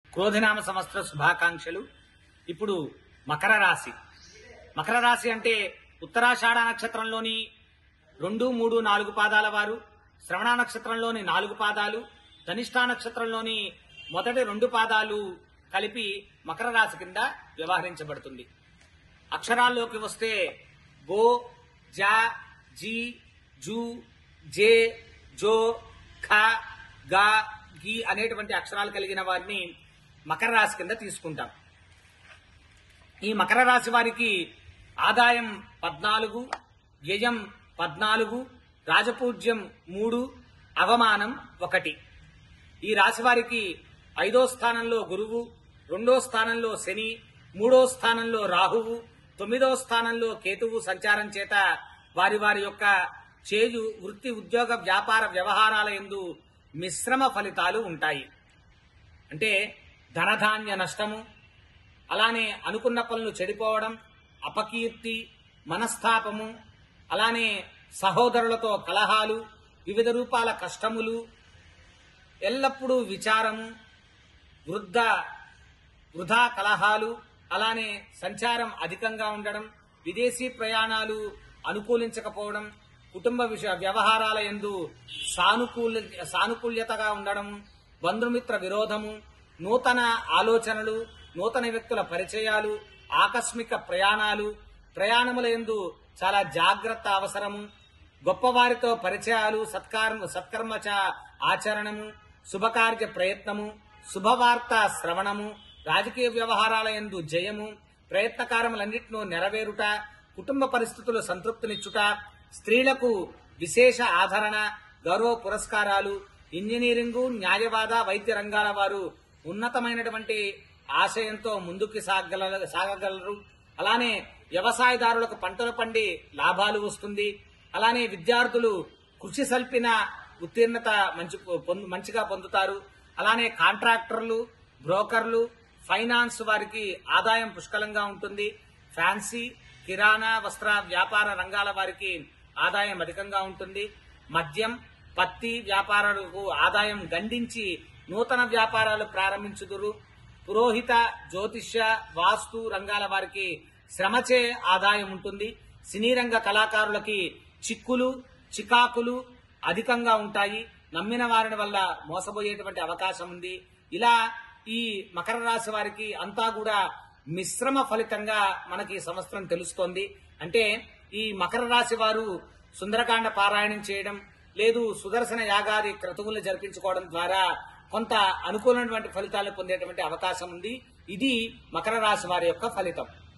క్రోధినామ సంవత్సర శుభాకాంక్షలు ఇప్పుడు మకర రాశి మకర రాశి అంటే ఉత్తరాషాఢ నక్షత్రంలోని రెండు మూడు నాలుగు పాదాల వారు శ్రవణ నక్షత్రంలోని నాలుగు పాదాలు ధనిష్టా నక్షత్రంలోని మొదటి రెండు పాదాలు కలిపి మకర రాశి కింద వ్యవహరించబడుతుంది అక్షరాల్లోకి వస్తే గో జా జీ జూ జే జో ఖ గా గి అనేటువంటి అక్షరాలు కలిగిన వారిని మకర రాశి కింద తీసుకుంటాం ఈ మకర రాశి వారికి ఆదాయం పద్నాలుగు వ్యయం పద్నాలుగు రాజపూజ్యం మూడు అవమానం ఒకటి ఈ రాశి వారికి ఐదో స్థానంలో గురువు రెండో స్థానంలో శని మూడో స్థానంలో రాహువు తొమ్మిదో స్థానంలో కేతువు సంచారం చేత వారి వారి యొక్క చేజు వృత్తి ఉద్యోగ వ్యాపార వ్యవహారాల ఎందు మిశ్రమ ఫలితాలు ఉంటాయి అంటే ధనధాన్య నష్టము అలానే అనుకున్న పనులు చెడిపోవడం అపకీర్తి మనస్తాపము అలానే సహోదరులతో కలహాలు వివిధ రూపాల కష్టములు ఎల్లప్పుడూ విచారము వృద్ధ వృధా కలహాలు అలానే సంచారం అధికంగా ఉండడం విదేశీ ప్రయాణాలు అనుకూలించకపోవడం కుటుంబ విషయ వ్యవహారాల ఎందు సానుకూల సానుకూల్యతగా ఉండడం బంధుమిత్ర విరోధము నూతన ఆలోచనలు నూతన వ్యక్తుల పరిచయాలు ఆకస్మిక ప్రయాణాలు ప్రయాణముల ఎందు చాలా జాగ్రత్త అవసరము గొప్పవారితో పరిచయాలు సత్కారము సత్కర్మచ ఆచరణము శుభకార్య ప్రయత్నము శుభవార్త శ్రవణము రాజకీయ వ్యవహారాల ఎందు జయము ప్రయత్నకారములన్నింటినూ నెరవేరుట కుటుంబ పరిస్థితులు సంతృప్తినిచ్చుట స్త్రీలకు విశేష ఆదరణ గౌరవ పురస్కారాలు ఇంజనీరింగు న్యాయవాద వైద్య రంగాల వారు ఉన్నతమైనటువంటి ఆశయంతో ముందుకు సాగల సాగగలరు అలానే వ్యవసాయదారులకు పంటలు పండి లాభాలు వస్తుంది అలానే విద్యార్థులు కృషి సల్పిన ఉత్తీర్ణత మంచి పొందు- మంచిగా పొందుతారు అలానే కాంట్రాక్టర్లు బ్రోకర్లు ఫైనాన్స్ వారికి ఆదాయం పుష్కలంగా ఉంటుంది ఫ్యాన్సీ కిరాణా వస్త్ర వ్యాపార రంగాల వారికి ఆదాయం అధికంగా ఉంటుంది మద్యం పత్తి వ్యాపారాలకు ఆదాయం గండించి నూతన వ్యాపారాలు ప్రారంభించుదురు పురోహిత జ్యోతిష్య వాస్తు రంగాల వారికి శ్రమచే ఆదాయం ఉంటుంది సినీ రంగ కళాకారులకి చిక్కులు చికాకులు అధికంగా ఉంటాయి నమ్మిన వారిని వల్ల మోసపోయేటువంటి అవకాశం ఉంది ఇలా ఈ మకర రాశి వారికి అంతా కూడా మిశ్రమ ఫలితంగా మనకి ఈ సంవత్సరం తెలుస్తోంది అంటే ఈ మకర రాశి వారు సుందరకాండ పారాయణం చేయడం లేదు సుదర్శన యాగాది క్రతువులు జరిపించుకోవడం ద్వారా కొంత అనుకూలమైనటువంటి ఫలితాలు పొందేటువంటి అవకాశం ఉంది ఇది మకర రాశి వారి యొక్క ఫలితం